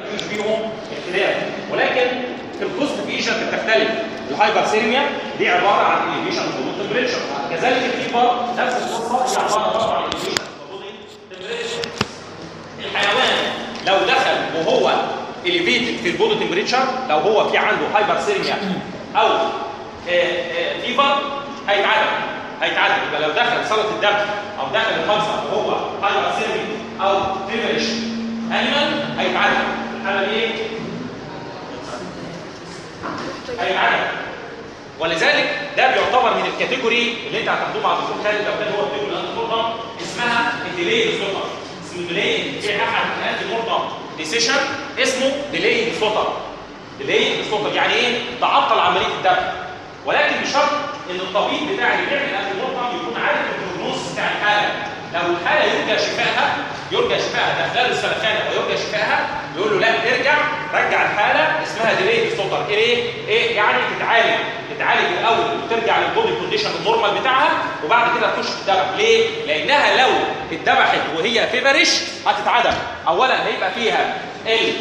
مفيش بيهم اختلاف ولكن في الكوست ايجنت بتختلف الهايبرثيرميا دي عباره عن اليفيشن اوف تمبريتشر كذلك الفيبر نفس القصه هي عباره برضه عن اليفيشن اوف تمبريتشر الحيوان لو دخل وهو اليفيتد في البودو تمبريتشر لو هو في عنده هايبرثيرميا او فيبر هيتعالج هيتعالج يبقى لو دخل صلاه الدم او دخل الخمسه وهو هايبرثيرميا او فيفرش انيمال هيتعالج الحاله دي ايه؟ هيتعالج ولذلك ده بيعتبر من الكاتيجوري اللي انت هتاخدوه مع الدكتور خالد لو كان هو الكاتيجوري الانتي مورتم اسمها الديلي ديسوردر اسمه ديلي في احد الانتي مورتم ديسيشن اسمه ديلي ديسوردر ديلي ديسوردر يعني ايه؟ تعطل عمليه الدفع ولكن بشرط ان الطبيب بتاع اللي بيعمل الانتي مورتم يكون عارف البروجنوز بتاع الحاله لو الحاله يرجى شفائها يرجى شفائها ده خلال السلخانه ويرجى شفائها يقول له لا ارجع رجع الحاله اسمها ديلي ديسوردر ايه ايه يعني تتعالج تتعالج الاول وترجع للبودي كونديشن النورمال بتاعها وبعد كده تخش تتذبح ليه؟ لانها لو اتذبحت وهي فيفرش هتتعدم اولا هيبقى فيها ال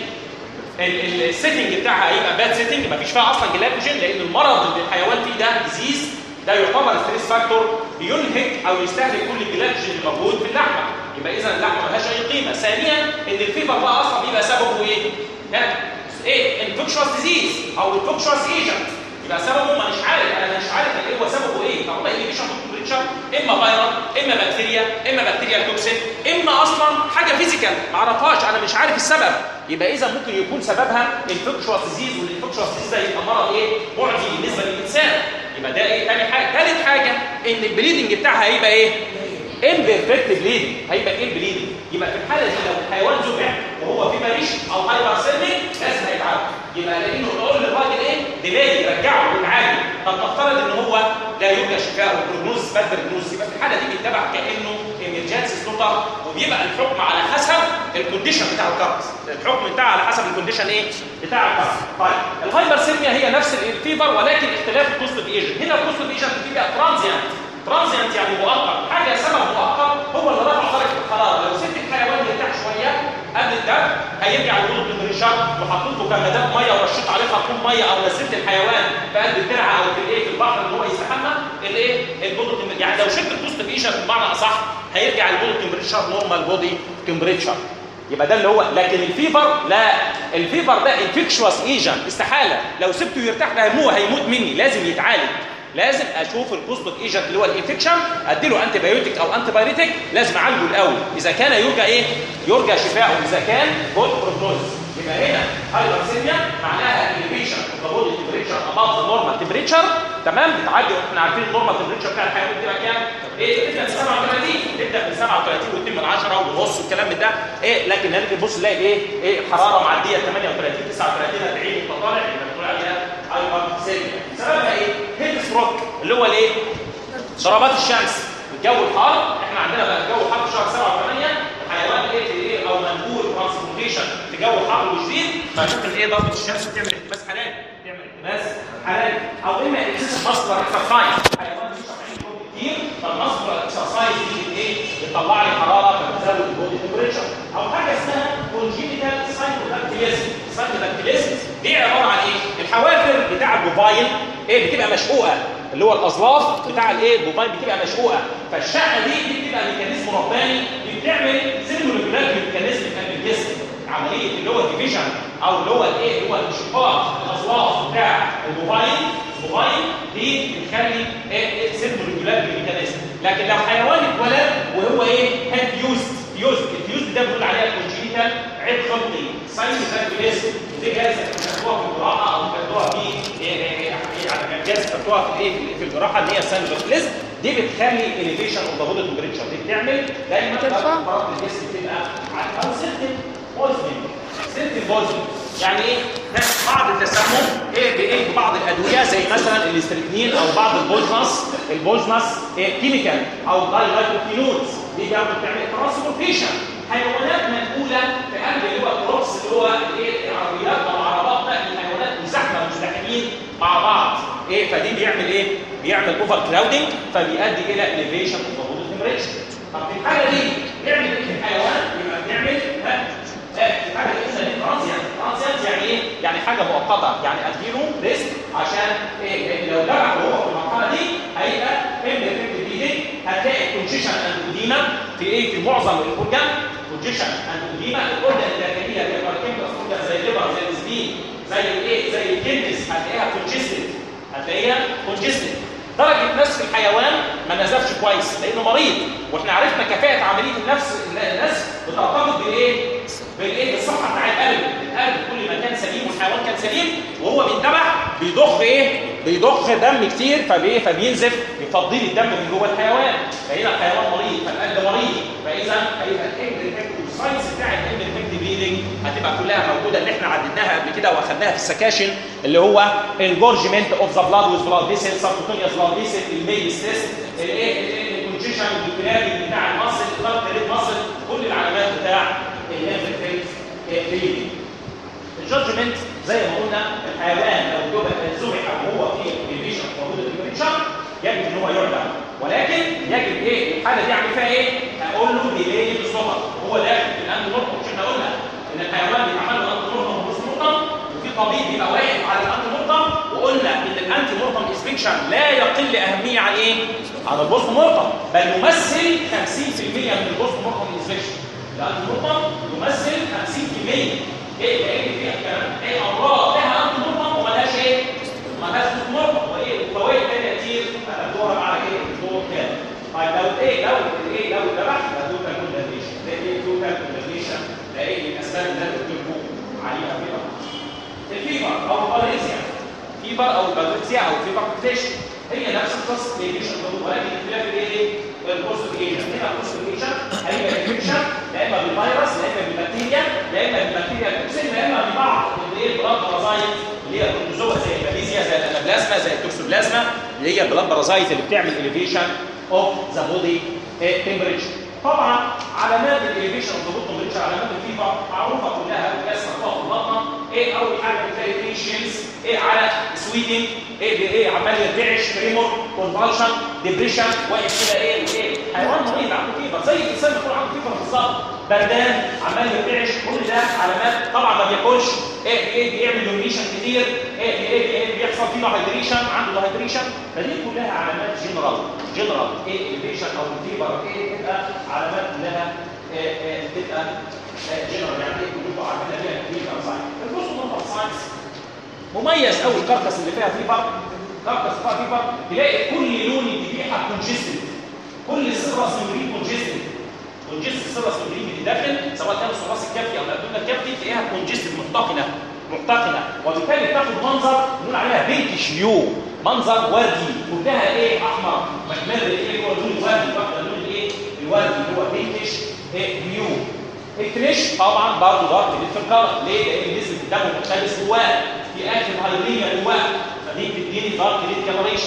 السيتنج بتاعها هيبقى باد سيتنج مفيش فيها اصلا جلايكوجين لان المرض اللي الحيوان فيه ده ديزيز ده يعتبر ستريس فاكتور بينهك او يستهلك كل الجلايكوجين اللي موجود في اللحمه يبقى اذا اللحمه ملهاش اي قيمه ثانيا ان الفيبر بقى اصلا بيبقى سببه ايه؟ ها؟ ايه؟ انفكشوس ديزيز او انفكشوس ايجنت يبقى سببه ما مش عارف انا مش عارف ايه هو سببه ايه طب والله انفكشن تمبريتشر اما فيروس اما بكتيريا اما بكتيريا توكسين اما اصلا حاجه فيزيكال ما اعرفهاش انا مش عارف السبب يبقى اذا ممكن يكون سببها انفكشوس ديزيز والانفكشوس ديزيز ده يبقى مرض ايه معدي بالنسبه للانسان يبقى ده ايه ثاني حاجه ثالث حاجه ان البليدنج بتاعها هيبقى ايه امبيرفكت بليدنج هيبقى ايه البليدنج يبقى في الحاله دي لو الحيوان ذبح وهو في ماليش او هايبرسيرميك لازم هيتعالج يبقى لانه نقول للراجل ايه ديلي رجعه ويتعالج طب نفترض ان هو لا يرجى شفاءه والبروجنوز باد بروجنوز يبقى في الحاله دي بيتبع كانه ايمرجنسي سلوتر وبيبقى الحكم على حسب الكونديشن بتاع الكارس الحكم بتاعه على حسب الكونديشن ايه بتاع الكارس طيب الهايبرسيرميا هي نفس الفيبر ولكن اختلاف الكوست ايجنت هنا الكوست ايجنت بيبقى ترانزيانت ترانزيانت يعني مؤقت حاجه سبب مؤقت هو اللي رفع درجه الحراره لو سبت الحيوان يرتاح شويه قبل الدم هيرجع لوجود التمبريتشر وحطيت له كمادات ميه ورشيت عليه خرطوم ميه او نزلت الحيوان في قلب الترعه او في الايه في البحر ان هو يستحمى الايه البودي يعني لو شلت البوست ايجنت بمعنى اصح هيرجع البودي تمبريتشر نورمال بودي تمبريتشر يبقى ده اللي هو لكن الفيبر لا الفيبر ده انفكشوس ايجنت استحاله لو سبته يرتاح ده هيموت هيموت مني لازم يتعالج لازم اشوف البوزبوت ايجنت اللي هو الانفكشن اديله انتي بايوتيك او انتي بايريتيك لازم اعالجه الاول اذا كان يرجى ايه يرجى شفاؤه اذا كان جود بروجنوز يبقى هنا هايبرسيميا معناها اليفيشن اوف ذا بودي تمبريتشر اباف ذا نورمال تمبريتشر تمام بتعدي واحنا عارفين النورمال تمبريتشر بتاع الحيوان بتبقى كام ايه تبدا من 37 تبدا من 37 و2 من 10 ونص والكلام من ده ايه لكن نيجي نبص نلاقي ايه ايه حراره معديه 38 39 40 متطالع يبقى بنقول عليها هايبرسيميا سببها ايه هيد ستروك اللي هو الايه ضربات الشمس الجو الحار احنا عندنا بقى الجو حار في شهر 7 و8 حيوان ايه في ايه او منقول ترانسبورتيشن في جو حار وشديد فممكن ايه ضربه الشمس بتعمل احتباس حراري بتعمل احتباس حراري او اما اكسس مصدر اكسرسايز حيوان بيشرب كتير فالمصدر الاكسرسايز دي ايه بتطلع لي حراره فبتزود البودي تمبريتشر او حاجه اسمها كونجينيتال سايكوداكتيليزم سايكوداكتيليزم دي عباره عن ايه الحوافر بتاع البوفاين ايه بتبقى مشقوقه اللي هو الاظلاف بتاع الايه البوفاين بتبقى مشقوقه فالشقه دي دي بتبقى ميكانيزم رباني بتعمل سيلولار ميكانيزم في قلب الجسم عمليه اللي هو الديفيجن او اللي هو الايه اللي هو انشقاق الاظلاف بتاع البوفاين البوفاين دي بتخلي ايه سيلولار ميكانيزم لكن لو حيوان اتولد وهو ايه هاد فيوزد فيوزد الفيوزد ده بنقول عليها كونجينيتال عيب خلقي ساينس دي جاهزه تاخدوها في الجراحه او تاخدوها في يعني جاهزه تاخدوها في الايه في الجراحه اللي هي ساينس دي بتخلي اليفيشن اوف ذا بودي تمبريتشر دي بتعمل دايما حراره الجسم تبقى على او سيرتن بوزنج سيرتن بوزنج يعني ايه بعض التسمم ايه بايه ببعض الادويه زي مثلا الاستريكنين او بعض البوجنس البوجنس إيه كيميكال او دايلايكوفينولز دي برضه بتعمل ترانسبورتيشن حيوانات منقوله في قلب اللي هو الكروبس اللي هو الايه العربيات او عربات نقل الحيوانات مزاحمه مزدحمين مع بعض ايه فدي بيعمل ايه بيعمل اوفر كراودنج فبيؤدي الى اليفيشن اوف ذا بودي تمبريتشر طب في الحاله دي بيعمل ايه في الحيوان يبقى بيعمل ها لا في الحاله دي دي ترانزيانت حاجه مؤقته يعني اديله ريست عشان إيه إيه لو دبح وهو في المرحله دي هيبقى امبرفكت بليدنج هتلاقي كونجيشن اند اديما في ايه في معظم الاورجان كونجيشن اند اديما الاورجان الداخليه اللي هي زي الليفر زي السبين زي الايه زي الكدنس هتلاقيها كونجستد هتلاقيها كونجستد درجة نفس الحيوان ما نزفش كويس لأنه مريض واحنا عرفنا كفاءة عملية النفس الناس بترتبط بالايه؟ بالايه؟ بالصحة بتاع القلب، القلب كل ما كان سليم والحيوان كان سليم وهو بيندبح بيضخ ايه؟ بيضخ دم كتير فبايه؟ فبينزف بيفضيل الدم من جوه الحيوان، فهنا الحيوان مريض فالقلب مريض، فإذا هيبقى الامبريفكت والساينس بتاع الامبريفكت بليدنج هتبقى كلها موجودة اللي احنا عددناها قبل كده واخدناها في السكاشن اللي هو انجورجمنت اوف ذا بلاد ويز بلاد فيسل سبكوتونيوس بلاد فيسل الميل ستيس الايه الكونجيشن والكلابي بتاع المصل الضغط ريد مصل كل العلامات بتاع الانفكتيف بليدنج الجادجمنت زي ما قلنا الحيوان لو ذبح وهو في البيشن موجود في البيشن يجب ان هو يعدم ولكن يجب ايه الحاله دي اعمل فيها ايه؟ اقول له ديلي بالصفر هو داخل في الامن نقطه مش احنا قلنا ان الحيوان بيتعمل له امن نقطه وبص نقطه وفي طبيب بيبقى واقف على الامن نقطه وقلنا ان الانتي مورتم انسبكشن لا يقل اهميه عن ايه؟ عن البوست مورتم بل يمثل 50% من البوست مورتم انسبكشن الانتي مورتم يمثل 50% ايه لان فيها كلام ايه امراض لها انتي مورتم ومالهاش ايه؟ مالهاش بوست مورتم وايه وفوائد ثانيه كتير هتدور على ايه؟ الدور كام؟ طيب لو ايه لو ايه لو ذبح ده توتال كوندنيشن ده ايه توتال كوندنيشن ده ايه الاسباب اللي انا قلت لكم عليها في الفيبر او الباليزيا فيبر او الباليزيا او الفيبر كونديشن هي نفس القصه ليجيشن ولكن اختلاف الايه الكونسنتريشن هنا الكونسنتريشن هيبقى انفكشن لا اما بالفيروس لا اما بالبكتيريا لا اما بالبكتيريا التوكسين لا اما ببعض الايه البلاد بارازايت اللي هي البروتوزوا زي الباليزيا زي الانابلازما زي التوكسوبلازما اللي هي البلاد بارازايت اللي بتعمل اليفيشن اوف ذا بودي تمبريتشر طبعا علامات الاليفيشن اوف ذا بودي تمبريتشر علامات الفيفر معروفه كلها بس مكتوبه في البطنه ايه اول حاجه بتلاقي فيه شيلز ايه على سويدنج ايه ايه عمال يرتعش تريمور كونفالشن ديبريشن واقف كده ايه ايه حيوان مريض عنده فيفر زي الانسان بيكون عنده فيفر بالظبط بردان عمال يرتعش كل ده علامات طبعا ما بياكلش ايه ايه بيعمل يوريشن كتير ايه ايه ايه بيحصل فيه هايدريشن عنده هايدريشن فدي كلها علامات جنرال جنرال ايه الفيشن او الفيبر ايه تبقى علامات كلها ايه ايه تبقى جنرال يعني ايه كلكم عارفين فيها الفيبر ساين البص نمبر ساينس مميز قوي الكركس اللي فيها فيبر كركس فيها فيبر تلاقي كل لون الذبيحه كونجستد كل السيرس ميمورين كونجستد كونجستد السيرس ميمورين من الداخل سواء كان الثراس الكافي او الابدومين الكافي تلاقيها كونجستد محتقنه محتقنه وبالتالي بتاخد منظر نقول عليها بينكش يو منظر وردي كلها ايه احمر محمر ايه هو اللون الوردي واخده اللون الايه الوردي اللي هو بينكش ايه يو الكريش طبعا برضه دارك في الكلر ليه؟ لان نسبه الدم مختلف جواه في اخر هايدريا جواه فدي بتديني دارك ريد كالوريشن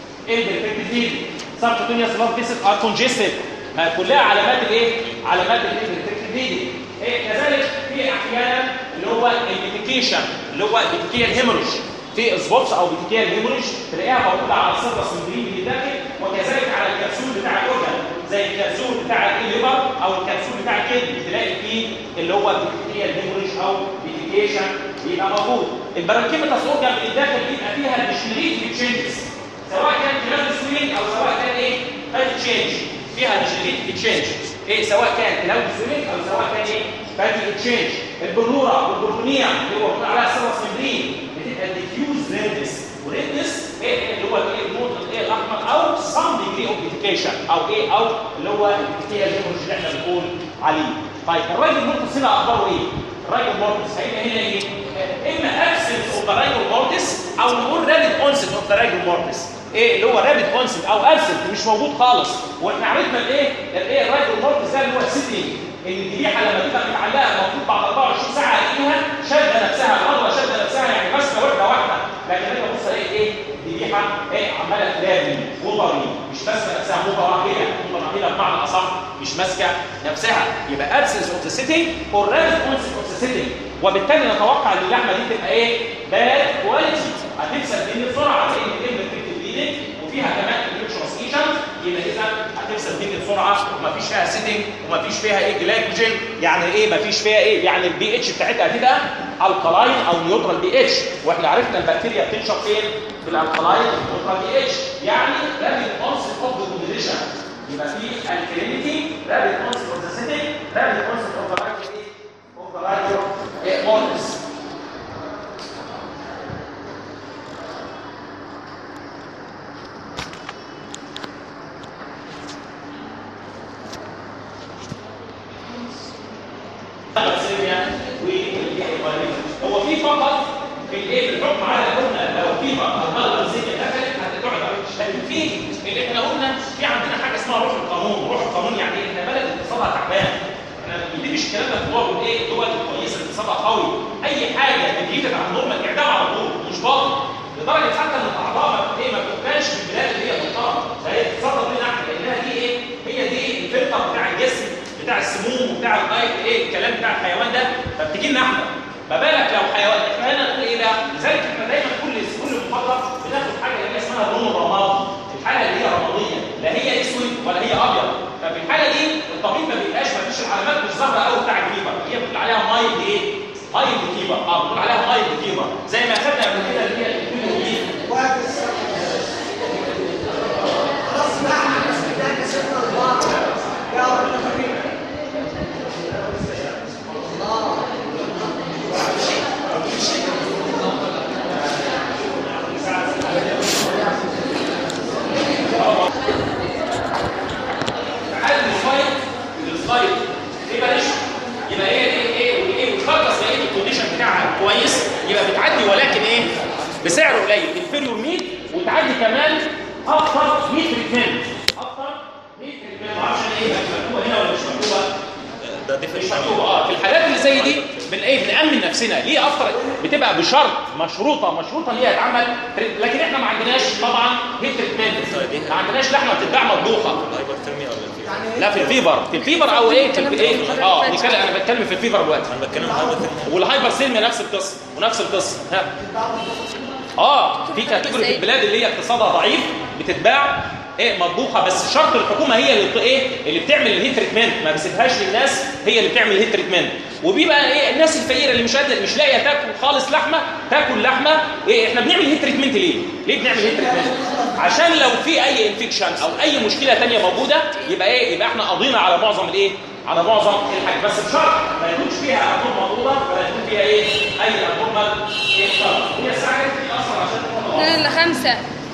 امبرفكت فيل سبكوتونيوس بلاد فيسل ار كونجستد ما كلها علامات الايه؟ علامات الامبرفكت فيل إيه كذلك في احيانا اللي هو البيتيكيشن اللي هو البيتيكيال هيموريج في سبوتس او بيتيكيال هيموريج تلاقيها موجوده على السيرفس ممبرين اللي داخل وكذلك على الكبسول بتاع الاورجن زي الكبسول بتاع الليفر او الكبسول بتاع الكدني تلاقي فيه اللي هو البيتيكيال هيموريج او بيتيكيشن بيبقى موجود البرانكيمتاس اورجن اللي داخل بيبقى فيها ديجنريتيف تشينجز سواء كان كلام سوينج او سواء كان ايه فات تشينج فيها ديجنريتيف تشينجز ايه سواء كان كلاود سوينج او سواء كان ايه فاتي تشينج البلوره والبرتونيا اللي هو بنقول عليها سيرس ممبرين بتبقى ديفيوز ريدنس وريدنس ايه اللي هو الايه النقطه الايه الاحمر او سم ديجري اوف بيتيكيشن او ايه او اللي هو البيتيكيال هيموريج اللي احنا بنقول عليه طيب الراجل مورتس هنا اخباره ايه؟ الراجل مورتس هيبقى هنا ايه؟ اما ابسنس اوف ذا راجل مورتس او نقول رابيد اونست اوف ذا راجل مورتس ايه اللي هو رابيد اونست او ابسنت مش موجود خالص واحنا عرفنا الايه؟ الايه الراجل مورتس ده اللي هو سيتنج ان الذبيحه لما تبقى متعلقه المفروض بعد 24 ساعه الاقيها شاده نفسها العضله شاده نفسها يعني ماسكه واحده واحده لكن انا ببص الاقي ايه ذبيحه ايه عماله تلابي غطري مش ماسكه نفسها متراخيه متراخيه بمعنى اصح مش ماسكه نفسها يبقى ابسنس اوف ذا سيتنج اور رابيد اونست اوف ذا سيتنج وبالتالي نتوقع ان اللحمه دي تبقى ايه باد كواليتي هتكسب مني بسرعه لان الام بتكتب بايدك وفيها كمان انفكشنس ايجنت يبقى اذا هتكسب مني بسرعه بسرعه ومفيش فيها سيتنج ومفيش فيها ايه جلايكوجين يعني ايه مفيش فيها ايه يعني البي اتش بتاعتها هتبقى الكلاين او نيوترال بي اتش واحنا عرفنا البكتيريا بتنشط فين في الالكلاين نيوترال بي اتش يعني رابيد اونست اوف ديكومبوزيشن يبقى في الكلينيتي رابيد اونست اوف ذا سيتنج رابيد اونست اوف ذا رايت ايه اوف ذا رايت اورتس هو في فقط في الايه في الحكم على قلنا لو في فقط الغلبزيه دخلت هتقعد لكن في اللي احنا قلنا في عندنا حاجه اسمها روح القانون روح القانون يعني ايه احنا بلد اقتصادها تعبان احنا ما بنجيبش الكلام ده في دول ايه الدول الكويسه اقتصادها قوي اي حاجه بتجيب عن نورمال اعدام على طول مش باطل لدرجه حتى ان الاعضاء ما ايه ما بتبقاش في البلاد اللي هي محترمه فهي بتتصدر لنا احنا لانها دي ايه هي دي الفلتر بتاع الجسم بتاع السموم وبتاع الايه ايه الكلام بتاع الحيوان ده فبتجي لنا احنا ما بالك لو حيوان احنا هنا نقول ايه ده لذلك احنا دايما كل كل محاضره بناخد حاجه اللي هي اسمها اللون الرمادي الحاله اللي هي رماديه لا هي اسود ولا هي ابيض ففي الحاله دي الطبيب ما بيبقاش ما فيش العلامات مش ظاهره قوي بتاع الفيبر هي بتقول عليها مايلد ايه؟ مايلد فيبر اه بتقول عليها مايلد فيبر زي ما خدنا قبل كده اللي هي الكلوميد خلاص بقى احنا بس بدنا كسبنا البعض يا رب الخبير الله تعال السلايد السلايد ايه بلاش يبقى ايه ايه ايه وايه وتخلص لقيت الكونديشن بتاعها كويس يبقى بتعدي ولكن ايه بسعر قليل انفيريور ميت وتعدي كمان اكتر 100 تريتمنت اكتر 100 تريتمنت ما اعرفش ايه مكتوبه هنا ولا مش مكتوبه ده مش ديفرنت مكتوبه اه في الحالات اللي زي دي بن ايه بنأمن نفسنا ليه اكتر بتبقى بشرط مشروطه مشروطه ليها يتعمل لكن احنا ما عندناش طبعا هيت تريتمنت ما عندناش لحمه بتتباع مطبوخه الهايبرثيرميا ولا الفيبر لا في الفيبر في الفيبر او ايه في الف- ايه اه بنتكلم انا بتكلم في الفيبر دلوقتي انا بتكلم الهايبرثيرميا والهايبر سيلميا نفس القصه ونفس القصه ها اه في كاتيجوري في البلاد اللي هي اقتصادها ضعيف بتتباع ايه مطبوخه بس شرط الحكومه هي اللي بت- ايه اللي بتعمل الهيت تريتمنت ما بتسيبهاش للناس هي اللي بتعمل الهيت تريتمنت وبيبقى ايه الناس الفقيره اللي مش قادره مش لاقيه تاكل خالص لحمه تاكل لحمه ايه احنا بنعمل هيت تريتمنت ليه؟ ليه بنعمل هيت تريتمنت؟ عشان لو في اي انفكشن او اي مشكله ثانيه موجوده يبقى ايه يبقى احنا قضينا على معظم الايه؟ على معظم الحاجات بس بشرط ما يكونش فيها امور مضروبه ولا يكون فيها ايه؟ اي امور ايه شرط هي الساعه دي اصلا عشان تكون اثنين لخمسة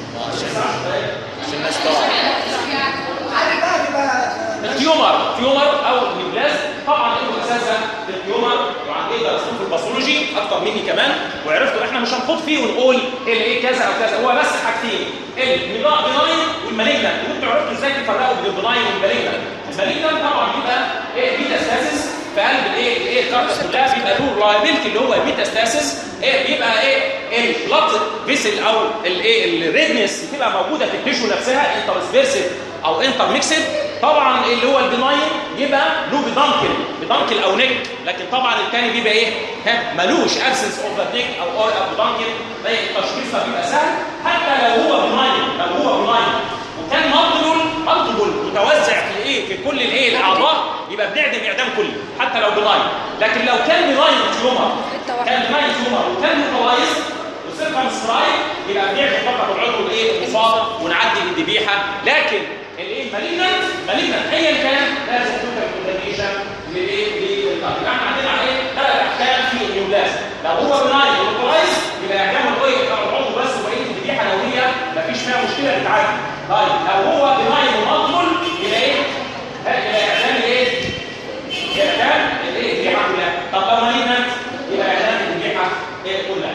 عشان الناس تعرف عارف بقى تبقى التيومر تيومر او النيوبلاز طبعا انتوا اساسا التيومر وعن ايه درستوه في الباثولوجي اكتر مني كمان وعرفتوا احنا مش هنخوض فيه ونقول ايه اللي ايه كذا او كذا هو بس حاجتين البناين والمالجنت وانتوا عرفتوا ازاي تفرقوا بين البناين والمالجنت المالجنت طبعا بيبقى ايه ميتاستاسيس في قلب الايه الايه الكارتس كلها بيبقى له لايبيلتي اللي هو الميتاستاسيس ايه بيبقى ايه البلاد فيسل او الايه الريدنس بتبقى موجوده في التيشو نفسها انترسبيرسيف او انتر ميكسد طبعا اللي هو البناين يبقى له بدانكل بدانكل او نيك لكن طبعا الثاني بيبقى ايه ها ملوش ابسنس اوف ذا نيك او اور او بدانكل ده التشخيص ده بيبقى سهل حتى لو هو بناين لو هو بناين وكان مالتيبل مالتيبل متوزع في ايه في كل الايه الاعضاء يبقى بنعدم اعدام كلي حتى لو بناين لكن لو كان بناين تيومر كان بناين تيومر وكان متوايز وسيركمسكرايب يبقى بنعمل فقط العضو الايه المصاب ونعدي بالذبيحه لكن الايه مالجنت مالجنت ايا كان لازم تبقى كونديشن لايه للقتل يعني عندنا عليه ثلاث احكام في النيوبلاز لو هو بناين ومتوايز يبقى اعدام الايه العضو بس وبقيه الذبيحه لو هي مفيش فيها مشكله بتعدي طيب لو هو بناين ومطلول يبقى ايه؟ ها، يبقى اعدام الايه؟ اعدام الايه الذبيحه كلها طب لو مالجنت يبقى اعدام الذبيحه ايه كلها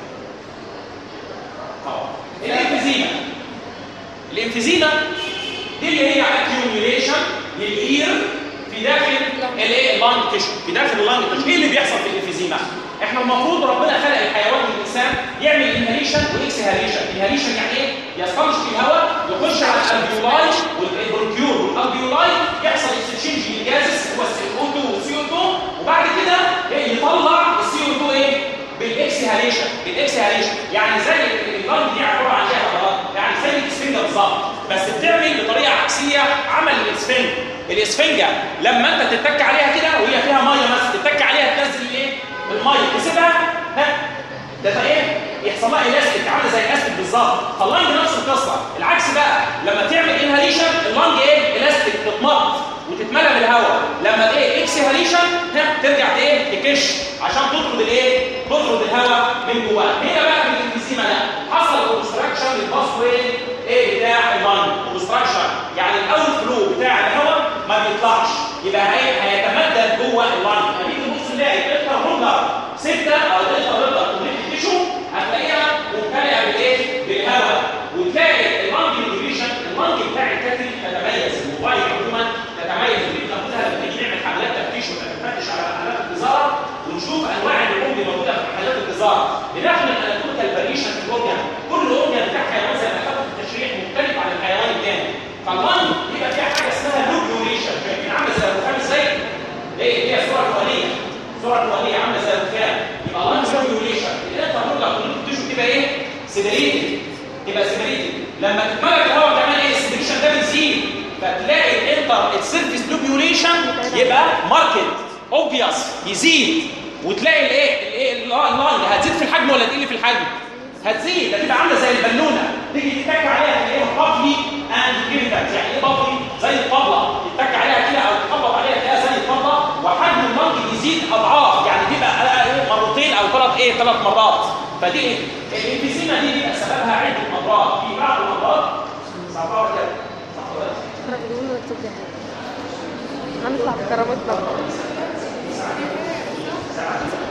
اه الانفيزيما الانفيزيما دي اللي هي اكيوميوليشن للاير في داخل الايه اللانج تيشو في داخل اللانج تيشو ايه اللي بيحصل في الانفيزيما احنا المفروض ربنا خلق الحيوان والانسان يعمل انهاليشن واكسهاليشن انهاليشن يعني ايه يستنشق الهواء يخش على الالفيولاي والبرونكيول والالفيولاي يحصل اكسشينج للجازس هو السي او 2 والسي او 2 وبعد كده إيه يطلع السي او 2 ايه بالاكسهاليشن بالاكسهاليشن يعني زي اللانج دي عباره عن ايه يا حضرات؟ يعني زي السفنجه بالظبط بس بتعمل بطريقه عكسيه عمل السفنج الاسفنجه لما انت تتك عليها كده وهي فيها ميه مثلا تتك عليها تنزل الايه الميه تسيبها ها ده ايه يحصل لها الاستيك عامله زي الاستيك بالظبط فاللنج نفس القصه العكس بقى لما تعمل انهاليشن اللنج ايه الاستيك تتمط وتتملى بالهواء لما ايه اكسهاليشن ها ترجع ايه تكش عشان تطرد الايه تطرد الهواء من جواه هنا بقى في الانفيزيما ده حصل اوبستراكشن للباس واي ايه بتاع اللنج اوبستراكشن يعني الاول فلو بتاع الهواء ما بيطلعش يبقى هي هيتمدد جوه اللنج هنيجي نبص نلاقي الالترا هولدر سته او الالترا هولدر كومبليت تيشو هتلاقيها ممتلئه بالايه بالهواء وتلاقي اللنج انفيجن اللنج بتاع الكتل تتميز الموبايل عموما تتميز ودي بناخدها لما نيجي نعمل حملات تفتيش ونفتش على حالات الجزاره ونشوف انواع اللحوم اللي موجوده في حالات الجزاره بناخد الاناتوميكال فاريشن في الاورجن كل اورجن بتاع حيوان زي ما خدت في التشريح مختلف عن الحيوان الثاني فاللنج يبقى فيها حاجه اسمها لوبيوليشن شايفين عامله زي الرخام ازاي؟ ايه هي صوره فوقانيه صوره فوقانيه عامله زي الرخام يبقى اللنج لوبيوليشن انت هترجع تشوف تبقى ايه؟ سيدريتد تبقى سيدريتد لما تتملك الهواء كمان ايه السيدريشن ده بيزيد فتلاقي الانتر السيرفيس لوبيوليشن يبقى ماركت اوبفيوس يزيد وتلاقي الايه الايه اللنج هتزيد في الحجم ولا تقل في الحجم هتزيد هتبقى عامله زي البالونه تيجي تتك عليها تلاقيها بافلي اند كيرتاكس يعني ايه بافلي زي الطبله تتك عليها كده او تخبط عليها تلاقيها زي الطبله وحجم المنطق يزيد اضعاف يعني تبقى إيه مرتين او ثلاث ايه ثلاث مرات فدي الانفيزيما دي بيبقى سببها عده امراض في بعض الامراض صعبه كده احنا بدون نكتب لي حاجه هنطلع بكرامتنا